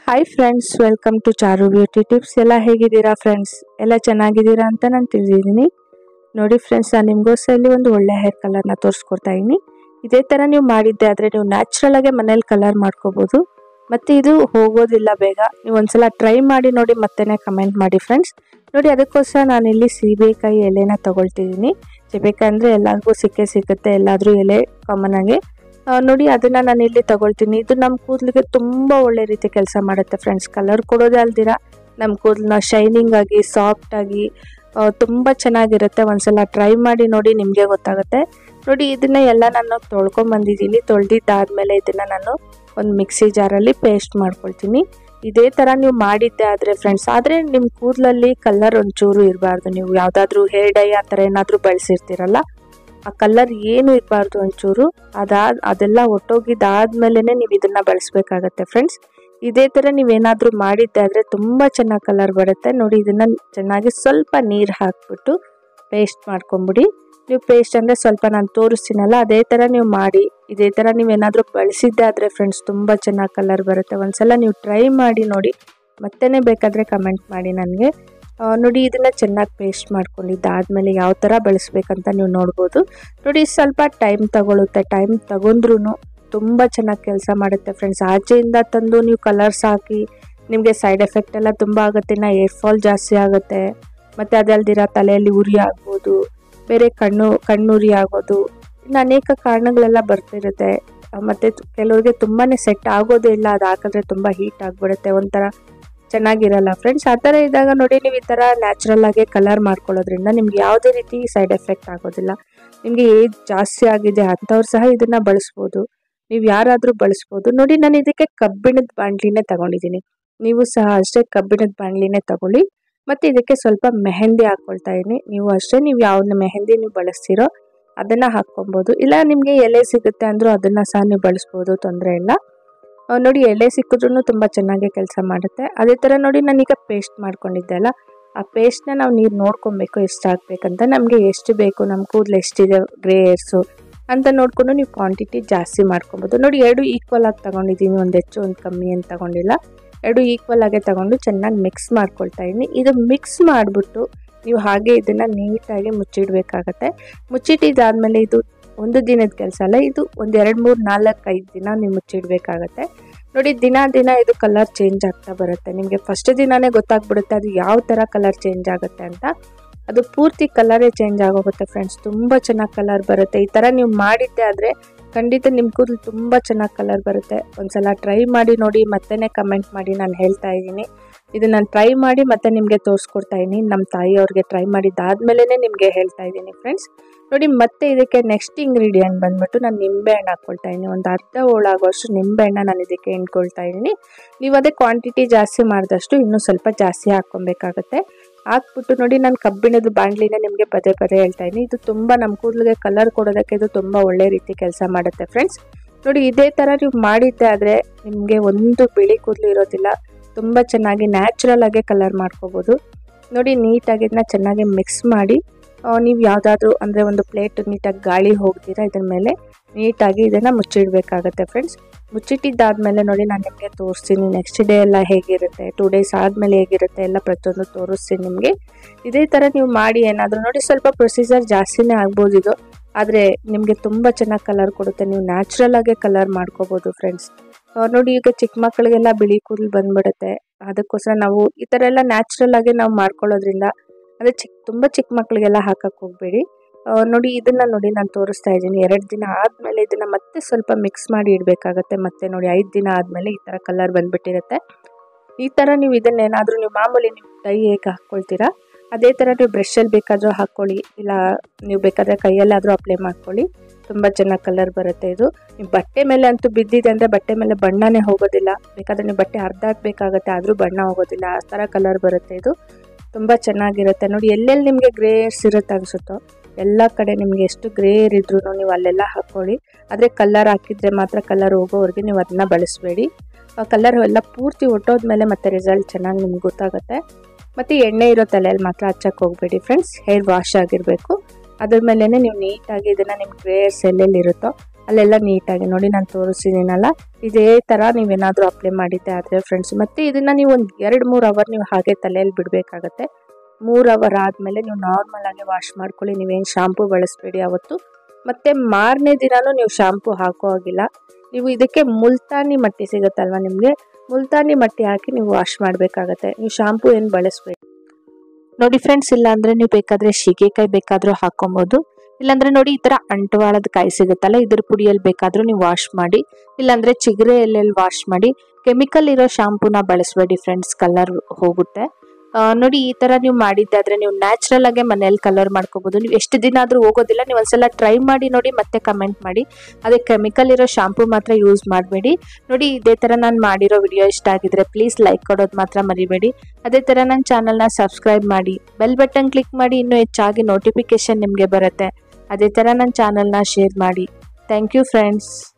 hi friends welcome to Charu beauty tips ಎಲ್ಲ ಹೇಗಿದ್ದೀರಾ friends ಎಲ್ಲ ಚೆನ್ನಾಗಿದ್ದೀರಾ ಅಂತ ನಾನು ತಿಳಿದಿದ್ದೀನಿ ನೋಡಿ ಫ್ರೆಂಡ್ಸ್ ನಾನು ನಿಮಗೋಸ್ಕರ ಇಲ್ಲಿ ಒಂದು ಒಳ್ಳೆ ಹೇರ್ ಕಲರ್ನ ತೋರಿಸ್ಕೊಡ್ತಾ ಇದ್ದೀನಿ ಇದೇ ಥರ ನೀವು ಮಾಡಿದ್ದೆ ಆದರೆ ನೀವು ನ್ಯಾಚುರಲ್ ಆಗಿ ಮನೇಲಿ ಕಲರ್ ಮಾಡ್ಕೋಬೋದು ಮತ್ತು ಇದು ಹೋಗೋದಿಲ್ಲ ಬೇಗ ನೀವು ಒಂದ್ಸಲ ಟ್ರೈ ಮಾಡಿ ನೋಡಿ ಮತ್ತೇ ಕಮೆಂಟ್ ಮಾಡಿ ಫ್ರೆಂಡ್ಸ್ ನೋಡಿ ಅದಕ್ಕೋಸ್ಕರ ನಾನಿಲ್ಲಿ ಸೀಬೆಕಾಯಿ ಎಲೆನ ತಗೊಳ್ತಿದ್ದೀನಿ ಸೀಬೆಕಾಯಿ ಅಂದರೆ ಎಲ್ಲರಿಗೂ ಸಿಕ್ಕೇ ಸಿಗುತ್ತೆ ಎಲ್ಲಾದರೂ ಎಲೆ ಕಾಮನ್ ಆಗಿ ಆ, ನೋಡಿ ಅದನ್ನ ನಾನು ಇಲ್ಲಿ ತಗೊಳ್ತೀನಿ ಇದು ನಮ್ಮ ಕೂದಲಿಗೆ ತುಂಬ ಒಳ್ಳೆ ರೀತಿ ಕೆಲಸ ಮಾಡುತ್ತೆ ಫ್ರೆಂಡ್ಸ್ ಕಲರ್ ಕೊಡೋದೇ ಅಲ್ದಿರ ನಮ್ಮ ಕೂದಲನ್ನ ಶೈನಿಂಗ್ ಆಗಿ ಸಾಫ್ಟ್ ಆಗಿ ಆ, ತುಂಬ ಚೆನ್ನಾಗಿರುತ್ತೆ ಒಂದ್ಸಲ ಟ್ರೈ ಮಾಡಿ ನೋಡಿ ನಿಮಗೆ ಗೊತ್ತಾಗುತ್ತೆ ನೋಡಿ ಇದನ್ನ ಎಲ್ಲ ನಾನು ತೊಳ್ಕೊಂಬಂದಿದ್ದೀನಿ ತೊಳೆದಿದ್ದಾದ್ಮೇಲೆ ಇದನ್ನ ನಾನು ಒಂದು ಮಿಕ್ಸಿ ಜಾರಲ್ಲಿ ಪೇಸ್ಟ್ ಮಾಡ್ಕೊಳ್ತೀನಿ ಇದೇ ಥರ ನೀವು ಮಾಡಿದ್ದೆ ಆದರೆ ಫ್ರೆಂಡ್ಸ್ ಆದರೆ ನಿಮ್ಮ ಕೂದಲಲ್ಲಿ ಕಲರ್ ಒಂಚೂರು ಇರಬಾರ್ದು ನೀವು ಯಾವುದಾದ್ರೂ ಹೇರ್ ಡೈ ಆ ಥರ ಏನಾದರೂ ಬಳಸಿರ್ತೀರಲ್ಲ ಆ ಕಲರ್ ಏನು ಇರಬಾರ್ದು ಒಂಚೂರು ಅದಾದ ಅದೆಲ್ಲ ಒಟ್ಟೋಗಿದ್ದಾದ್ಮೇಲೆ ನೀವು ಇದನ್ನ ಬಳಸಬೇಕಾಗತ್ತೆ ಫ್ರೆಂಡ್ಸ್ ಇದೇ ಥರ ನೀವೇನಾದರೂ ಮಾಡಿದ್ದೆ ಆದರೆ ತುಂಬ ಚೆನ್ನಾಗಿ ಕಲರ್ ಬರುತ್ತೆ ನೋಡಿ ಇದನ್ನು ಚೆನ್ನಾಗಿ ಸ್ವಲ್ಪ ನೀರು ಹಾಕ್ಬಿಟ್ಟು ಪೇಸ್ಟ್ ಮಾಡ್ಕೊಂಬಿಡಿ ನೀವು ಪೇಸ್ಟ್ ಅಂದರೆ ಸ್ವಲ್ಪ ನಾನು ತೋರಿಸ್ತೀನಲ್ಲ ಅದೇ ಥರ ನೀವು ಮಾಡಿ ಇದೇ ಥರ ನೀವೇನಾದರೂ ಬಳಸಿದ್ದೆ ಆದರೆ ಫ್ರೆಂಡ್ಸ್ ತುಂಬ ಚೆನ್ನಾಗಿ ಕಲರ್ ಬರುತ್ತೆ ಒಂದ್ಸಲ ನೀವು ಟ್ರೈ ಮಾಡಿ ನೋಡಿ ಮತ್ತೇ ಬೇಕಾದರೆ ಕಮೆಂಟ್ ಮಾಡಿ ನನಗೆ ಆ, ನೋಡಿ ಇದನ್ನ ಚೆನ್ನಾಗಿ ಪೇಸ್ಟ್ ಮಾಡ್ಕೊಂಡಿದ್ದಾದ್ಮೇಲೆ ಯಾವ ಥರ ಬಳಸ್ಬೇಕಂತ ನೀವು ನೋಡ್ಬೋದು ನೋಡಿ ಸ್ವಲ್ಪ ಟೈಮ್ ತಗೊಳುತ್ತೆ ಟೈಮ್ ತಗೊಂಡ್ರು ತುಂಬ ಚೆನ್ನಾಗಿ ಕೆಲಸ ಮಾಡುತ್ತೆ ಫ್ರೆಂಡ್ಸ್ ಆಚೆಯಿಂದ ತಂದು ನೀವು ಕಲರ್ಸ್ ಹಾಕಿ ನಿಮಗೆ ಸೈಡ್ ಎಫೆಕ್ಟ್ ಎಲ್ಲ ತುಂಬ ಆಗುತ್ತೆ ಇನ್ನು ಏರ್ ಫಾಲ್ ಜಾಸ್ತಿ ಆಗುತ್ತೆ ಮತ್ತು ಅದಲ್ದಿರ ತಲೆಯಲ್ಲಿ ಉರಿ ಆಗ್ಬೋದು ಬೇರೆ ಕಣ್ಣು ಕಣ್ಣುರಿ ಆಗೋದು ಇನ್ನು ಅನೇಕ ಕಾರಣಗಳೆಲ್ಲ ಬರ್ತಿರುತ್ತೆ ಆ, ಮತ್ತೆ ತು- ಕೆಲವ್ರಿಗೆ ತುಂಬಾ ಸೆಟ್ ಆಗೋದೇ ಇಲ್ಲ ಅದು ಹಾಕಿದ್ರೆ ತುಂಬ ಹೀಟ್ ಆಗಿಬಿಡುತ್ತೆ ಒಂಥರ ಚೆನ್ನಾಗಿರಲ್ಲ ಫ್ರೆಂಡ್ಸ್ ಆ ಥರ ಇದ್ದಾಗ ನೋಡಿ ನೀವು ಈ ಥರ ನ್ಯಾಚುರಲ್ ಆಗಿ ಕಲರ್ ಮಾಡ್ಕೊಳ್ಳೋದ್ರಿಂದ ನಿಮ್ಗೆ ಯಾವುದೇ ರೀತಿ ಸೈಡ್ ಎಫೆಕ್ಟ್ ಆಗೋದಿಲ್ಲ ನಿಮಗೆ ಏಜ್ ಜಾಸ್ತಿ ಆಗಿದೆ ಅಂಥವ್ರು ಸಹ ಇದನ್ನು ಬಳಸ್ಬೋದು ನೀವು ಯಾರಾದರೂ ಬಳಸ್ಬೋದು ನೋಡಿ ನಾನು ಇದಕ್ಕೆ ಕಬ್ಬಿಣದ ಬಾಣಲಿನೇ ತಗೊಂಡಿದ್ದೀನಿ ನೀವು ಸಹ ಅಷ್ಟೇ ಕಬ್ಬಿಣದ ಬಾಣಲಿನೇ ತಗೊಳ್ಳಿ ಮತ್ತು ಇದಕ್ಕೆ ಸ್ವಲ್ಪ ಮೆಹಂದಿ ಹಾಕ್ಕೊಳ್ತಾ ಇದ್ದೀನಿ ನೀವು ಅಷ್ಟೇ ನೀವು ಯಾವ ಮೆಹಂದಿ ನೀವು ಬಳಸ್ತೀರೋ ಅದನ್ನು ಹಾಕ್ಕೊಬೋದು ಇಲ್ಲ ನಿಮಗೆ ಎಲೆ ಸಿಗುತ್ತೆ ಅಂದರೂ ಅದನ್ನು ಸಹ ನೀವು ಬಳಸ್ಬೋದು ತೊಂದರೆ ಇಲ್ಲ ಆ, ನೋಡಿ ಎಲೆ ಸಿಕ್ಕಿದ್ರೂ ತುಂಬ ಚೆನ್ನಾಗಿ ಕೆಲಸ ಮಾಡುತ್ತೆ ಅದೇ ಥರ ನೋಡಿ ನಾನೀಗ ಪೇಸ್ಟ್ ಮಾಡ್ಕೊಂಡಿದ್ದೆ ಅಲ್ಲ ಆ ಪೇಸ್ಟ್ನ ನಾವು ನೀರು ನೋಡ್ಕೊಬೇಕು ಎಷ್ಟು ಹಾಕ್ಬೇಕಂತ ನಮಗೆ ಎಷ್ಟು ಬೇಕು ನಮ್ಮ ಕೂದಲು ಎಷ್ಟಿದೆ ಗ್ರೇ ಏರ್ಸು ಅಂತ ನೋಡಿಕೊಂಡು ನೀವು ಕ್ವಾಂಟಿಟಿ ಜಾಸ್ತಿ ಮಾಡ್ಕೊಬೋದು ನೋಡಿ ಎರಡು ಈಕ್ವಲ್ ಆಗಿ ತಗೊಂಡಿದ್ದೀನಿ ಒಂದು ಹೆಚ್ಚು ಒಂದು ಕಮ್ಮಿ ಅಂತ ತಗೊಂಡಿಲ್ಲ ಎರಡು ಈಕ್ವಲ್ ಆಗೇ ತಗೊಂಡು ಚೆನ್ನಾಗಿ ಮಿಕ್ಸ್ ಮಾಡ್ಕೊಳ್ತಾ ಇದ್ದೀನಿ ಇದು ಮಿಕ್ಸ್ ಮಾಡಿಬಿಟ್ಟು ನೀವು ಹಾಗೆ ಇದನ್ನು ನೀಟಾಗಿ ಮುಚ್ಚಿಡಬೇಕಾಗತ್ತೆ ಮುಚ್ಚಿಟ್ಟಿದ್ದಾದಮೇಲೆ ಇದು ಒಂದು ದಿನದ ಕೆಲಸ ಅಲ್ಲ ಇದು ಒಂದು ಎರಡು ಮೂರು ನಾಲ್ಕು ಐದು ದಿನ ನೀವು ಮುಚ್ಚಿಡಬೇಕಾಗತ್ತೆ ನೋಡಿ ದಿನ ದಿನ ಇದು ಕಲರ್ ಚೇಂಜ್ ಆಗ್ತಾ ಬರುತ್ತೆ ನಿಮಗೆ ಫಸ್ಟ್ ದಿನನೇ ಗೊತ್ತಾಗ್ಬಿಡುತ್ತೆ ಅದು ಯಾವ ಥರ ಕಲರ್ ಚೇಂಜ್ ಆಗುತ್ತೆ ಅಂತ ಅದು ಪೂರ್ತಿ ಕಲರೇ ಚೇಂಜ್ ಆಗೋಗುತ್ತೆ ಫ್ರೆಂಡ್ಸ್ ತುಂಬ ಚೆನ್ನಾಗಿ ಕಲರ್ ಬರುತ್ತೆ ಈ ಥರ ನೀವು ಮಾಡಿದ್ದೆ ಆದರೆ ಖಂಡಿತ ನಿಮ್ಮ ಕೂದಲು ತುಂಬ ಚೆನ್ನಾಗಿ ಕಲರ್ ಬರುತ್ತೆ ಒಂದ್ಸಲ ಟ್ರೈ ಮಾಡಿ ನೋಡಿ ಮತ್ತೇ ಕಮೆಂಟ್ ಮಾಡಿ ನಾನು ಹೇಳ್ತಾ ಇದ್ದೀನಿ ಇದು ನಾನು ಟ್ರೈ ಮಾಡಿ ಮತ್ತೆ ನಿಮಗೆ ತೋರಿಸ್ಕೊಡ್ತಾ ಇದ್ದೀನಿ ನಮ್ಮ ತಾಯಿಯವ್ರಿಗೆ ಟ್ರೈ ಮಾಡಿದ್ದಾದ್ಮೇಲೆ ನಿಮಗೆ ಹೇಳ್ತಾ ಇದ್ದೀನಿ ಫ್ರೆಂಡ್ಸ್ ನೋಡಿ ಮತ್ತೆ ಇದಕ್ಕೆ ನೆಕ್ಸ್ಟ್ ಇಂಗ್ರೀಡಿಯೆಂಟ್ ಬಂದ್ಬಿಟ್ಟು ನಾನು ನಿಂಬೆಹಣ್ಣು ಹಾಕ್ಕೊಳ್ತಾ ಇದ್ದೀನಿ ಒಂದು ಅರ್ಧ ಹೋಳಾಗೋಷ್ಟು ನಿಂಬೆಹಣ್ಣ ನಾನು ಇದಕ್ಕೆ ಹಿಂಡ್ಕೊಳ್ತಾ ಇದ್ದೀನಿ ನೀವು ಅದೇ ಕ್ವಾಂಟಿಟಿ ಜಾಸ್ತಿ ಮಾಡಿದಷ್ಟು ಇನ್ನೂ ಸ್ವಲ್ಪ ಜಾಸ್ತಿ ಹಾಕ್ಕೊಬೇಕಾಗತ್ತೆ ಹಾಕ್ಬಿಟ್ಟು ನೋಡಿ ನಾನು ಕಬ್ಬಿಣದ ಬಾಣಲಿನ ನಿಮಗೆ ಪದೇ ಪದೇ ಹೇಳ್ತಾ ಇದ್ದೀನಿ ಇದು ತುಂಬ ನಮ್ಮ ಕೂದಲಿಗೆ ಕಲರ್ ಕೊಡೋದಕ್ಕೆ ಇದು ತುಂಬ ಒಳ್ಳೆ ರೀತಿ ಕೆಲಸ ಮಾಡುತ್ತೆ ಫ್ರೆಂಡ್ಸ್ ನೋಡಿ ಇದೇ ಥರ ನೀವು ಮಾಡಿದ್ದೆ ಆದರೆ ನಿಮಗೆ ಒಂದು ಬಿಳಿ ಕೂದಲು ಇರೋದಿಲ್ಲ ತುಂಬ ಚೆನ್ನಾಗಿ ನ್ಯಾಚುರಲ್ ಆಗಿ ಕಲರ್ ಮಾಡ್ಕೋಬೋದು ನೋಡಿ ನೀಟಾಗಿ ಇದನ್ನ ಚೆನ್ನಾಗಿ ಮಿಕ್ಸ್ ಮಾಡಿ ನೀವು ಯಾವುದಾದ್ರೂ ಅಂದರೆ ಒಂದು ಪ್ಲೇಟ್ ನೀಟಾಗಿ ಗಾಳಿ ಹೋಗ್ದಿರ ಇದ್ರ ಮೇಲೆ ನೀಟಾಗಿ ಇದನ್ನು ಮುಚ್ಚಿಡಬೇಕಾಗತ್ತೆ ಫ್ರೆಂಡ್ಸ್ ಮುಚ್ಚಿಟ್ಟಿದ್ದಾದ್ಮೇಲೆ ನೋಡಿ ನಾನು ನಿಮಗೆ ತೋರಿಸ್ತೀನಿ ನೆಕ್ಸ್ಟ್ ಡೇ ಎಲ್ಲ ಹೇಗಿರುತ್ತೆ ಟೂ ಡೇಸ್ ಆದಮೇಲೆ ಹೇಗಿರುತ್ತೆ ಎಲ್ಲ ಪ್ರತಿಯೊಂದು ತೋರಿಸ್ತೀನಿ ನಿಮಗೆ ಇದೇ ಥರ ನೀವು ಮಾಡಿ ಏನಾದರೂ ನೋಡಿ ಸ್ವಲ್ಪ ಪ್ರೊಸೀಜರ್ ಜಾಸ್ತಿನೇ ಆಗ್ಬೋದು ಇದು ಆದರೆ ನಿಮಗೆ ತುಂಬ ಚೆನ್ನಾಗಿ ಕಲರ್ ಕೊಡುತ್ತೆ ನೀವು ನ್ಯಾಚುರಲ್ ಆಗೇ ಕಲರ್ ಮಾಡ್ಕೋಬೋದು ಫ್ರೆಂಡ್ಸ್ ನೋಡಿ ಈಗ ಚಿಕ್ಕ ಮಕ್ಕಳಿಗೆಲ್ಲ ಬಿಳಿ ಕೂದಲು ಬಂದ್ಬಿಡುತ್ತೆ ಅದಕ್ಕೋಸ್ಕರ ನಾವು ಈ ಥರ ಎಲ್ಲ ನ್ಯಾಚುರಲ್ ಆಗಿ ನಾವು ಮಾಡ್ಕೊಳ್ಳೋದ್ರಿಂದ ಅದೇ ಚಿಕ್ಕ ತುಂಬ ಚಿಕ್ಕ ಮಕ್ಕಳಿಗೆಲ್ಲ ಹಾಕಕ್ಕೆ ಹೋಗಬೇಡಿ ನೋಡಿ ಇದನ್ನ ನೋಡಿ ನಾನು ತೋರಿಸ್ತಾ ಇದ್ದೀನಿ ಎರಡು ದಿನ ಆದಮೇಲೆ ಇದನ್ನ ಮತ್ತೆ ಸ್ವಲ್ಪ ಮಿಕ್ಸ್ ಮಾಡಿ ಇಡಬೇಕಾಗತ್ತೆ ಮತ್ತೆ ನೋಡಿ ಐದು ದಿನ ಆದಮೇಲೆ ಈ ಥರ ಕಲರ್ ಬಂದ್ಬಿಟ್ಟಿರುತ್ತೆ ಈ ಥರ ನೀವು ಇದನ್ನೇನಾದರೂ ನೀವು ಮಾಮೂಲಿ ನೀವು ಕೈ ಹೇಗೆ ಹಾಕ್ಕೊಳ್ತೀರಾ ಅದೇ ಥರ ನೀವು ಬ್ರಷಲ್ಲಿ ಬೇಕಾದರೂ ಹಾಕ್ಕೊಳ್ಳಿ ಇಲ್ಲ ನೀವು ಬೇಕಾದರೆ ಕೈಯಲ್ಲಾದರೂ ಅಪ್ಲೈ ಮಾಡ್ಕೊಳ್ಳಿ ತುಂಬ ಚೆನ್ನಾಗಿ ಕಲರ್ ಬರುತ್ತೆ ಇದು ನೀವು ಬಟ್ಟೆ ಮೇಲೆ ಅಂತೂ ಬಿದ್ದಿದೆ ಅಂದರೆ ಬಟ್ಟೆ ಮೇಲೆ ಬಣ್ಣನೇ ಹೋಗೋದಿಲ್ಲ ಬೇಕಾದರೆ ನೀವು ಬಟ್ಟೆ ಅರ್ಧ ಹಾಕಬೇಕಾಗತ್ತೆ ಆದರೂ ಬಣ್ಣ ಹೋಗೋದಿಲ್ಲ ಆ ಥರ ಕಲರ್ ಬರುತ್ತೆ ಇದು ತುಂಬ ಚೆನ್ನಾಗಿರುತ್ತೆ ನೋಡಿ ಎಲ್ಲೆಲ್ಲಿ ನಿಮಗೆ ಗ್ರೇ ಏರ್ಸ್ ಇರುತ್ತೆ ಅನಿಸುತ್ತೋ ಎಲ್ಲ ಕಡೆ ನಿಮಗೆ ಎಷ್ಟು ಗ್ರೇ ಏರ್ ಇದ್ರೂ ನೀವು ಅಲ್ಲೆಲ್ಲ ಹಾಕ್ಕೊಳ್ಳಿ ಆದರೆ ಕಲರ್ ಹಾಕಿದರೆ ಮಾತ್ರ ಕಲರ್ ಹೋಗೋವರೆಗೆ ನೀವು ಅದನ್ನ ಬಳಸಬೇಡಿ ಕಲರ್ ಎಲ್ಲ ಪೂರ್ತಿ ಒಟ್ಟೋದ್ಮೇಲೆ ಮತ್ತೆ ರಿಸಲ್ಟ್ ಚೆನ್ನಾಗಿ ನಿಮ್ಗೆ ಗೊತ್ತಾಗುತ್ತೆ ಮತ್ತು ಎಣ್ಣೆ ಇರೋ ತಲೆಯಲ್ಲಿ ಮಾತ್ರ ಹಚ್ಚಕ್ಕೆ ಹೋಗಬೇಡಿ ಫ್ರೆಂಡ್ಸ್ ಹೇರ್ ವಾಶ್ ಆಗಿರಬೇಕು ಅದ್ರ ಮೇಲೇ ನೀವು ನೀಟಾಗಿ ಇದನ್ನು ನಿಮ್ಮ ಗ್ರೇ ಏರ್ಸ್ ಎಲ್ಲೆಲ್ಲಿ ಇರುತ್ತೋ ಅಲ್ಲೆಲ್ಲ ನೀಟಾಗಿ ನೋಡಿ ನಾನು ತೋರಿಸಿದ್ದೀನಲ್ಲ ಇದೇ ಥರ ನೀವೇನಾದರೂ ಅಪ್ಲೈ ಮಾಡಿದ್ದೆ ಆದರೆ ಫ್ರೆಂಡ್ಸ್ ಮತ್ತು ಇದನ್ನು ನೀವು ಒಂದು ಎರಡು ಮೂರು ಅವರ್ ನೀವು ಹಾಗೆ ತಲೆಯಲ್ಲಿ ಬಿಡಬೇಕಾಗತ್ತೆ ಮೂರು ಅವರ್ ಆದಮೇಲೆ ನೀವು ನಾರ್ಮಲ್ ಆಗಿ ವಾಶ್ ಮಾಡ್ಕೊಳ್ಳಿ ನೀವೇನು ಶಾಂಪು ಬಳಸಬೇಡಿ ಅವತ್ತು ಮತ್ತು ಮಾರನೇ ದಿನನೂ ನೀವು ಶಾಂಪು ಹಾಕೋ ಹಾಗಿಲ್ಲ ನೀವು ಇದಕ್ಕೆ ಮುಲ್ತಾನಿ ಮಟ್ಟಿ ಸಿಗುತ್ತಲ್ವ ನಿಮಗೆ ಮುಲ್ತಾನಿ ಮಟ್ಟಿ ಹಾಕಿ ನೀವು ವಾಶ್ ಮಾಡಬೇಕಾಗತ್ತೆ ನೀವು ಶಾಂಪು ಏನು ಬಳಸಬೇಡಿ ನೋಡಿ ಫ್ರೆಂಡ್ಸ್ ಇಲ್ಲ ಅಂದರೆ ನೀವು ಬೇಕಾದರೆ ಶೀಗೆಕಾಯಿ ಬೇಕಾದರೂ ಹಾಕೊಬೋದು ಇಲ್ಲಾಂದ್ರೆ ನೋಡಿ ಈ ಥರ ಅಂಟವಾಳದ ಕಾಯಿ ಸಿಗುತ್ತಲ್ಲ ಇದ್ರ ಪುಡಿಯಲ್ಲಿ ಬೇಕಾದರೂ ನೀವು ವಾಶ್ ಮಾಡಿ ಇಲ್ಲಾಂದರೆ ಚಿಗರೆ ಎಲೆಯಲ್ಲಿ ವಾಶ್ ಮಾಡಿ ಕೆಮಿಕಲ್ ಇರೋ ಶಾಂಪೂನ ಬಳಸಬೇಡಿ ಫ್ರೆಂಡ್ಸ್ ಕಲರ್ ಹೋಗುತ್ತೆ ಆ, ನೋಡಿ ಈ ಥರ ನೀವು ಮಾಡಿದ್ದಾದ್ರೆ ನೀವು ನ್ಯಾಚುರಲ್ ಆಗಿ ಮನೇಲಿ ಕಲರ್ ಮಾಡ್ಕೋಬೋದು ನೀವು ಎಷ್ಟು ದಿನ ಆದರೂ ಹೋಗೋದಿಲ್ಲ ನೀವು ಒಂದ್ಸಲ ಟ್ರೈ ಮಾಡಿ ನೋಡಿ ಮತ್ತೆ ಕಮೆಂಟ್ ಮಾಡಿ ಅದೇ ಕೆಮಿಕಲ್ ಇರೋ ಶಾಂಪೂ ಮಾತ್ರ ಯೂಸ್ ಮಾಡಬೇಡಿ ನೋಡಿ ಇದೇ ಥರ ನಾನು ಮಾಡಿರೋ ವಿಡಿಯೋ ಇಷ್ಟ ಆಗಿದ್ರೆ ಪ್ಲೀಸ್ ಲೈಕ್ ಕೊಡೋದು ಮಾತ್ರ ಮರಿಬೇಡಿ ಅದೇ ಥರ ನನ್ನ ಚಾನಲ್ನ ಸಬ್ಸ್ಕ್ರೈಬ್ ಮಾಡಿ ಬೆಲ್ ಬಟನ್ ಕ್ಲಿಕ್ ಮಾಡಿ ಇನ್ನೂ ಹೆಚ್ಚಾಗಿ ನೋಟಿಫಿಕೇಶನ್ ನಿಮಗೆ ಬರುತ್ತೆ ಅದೇ ಥರ ನನ್ನ ಚಾನಲ್ನ ಶೇರ್ ಮಾಡಿ ಥ್ಯಾಂಕ್ ಯು ಫ್ರೆಂಡ್ಸ್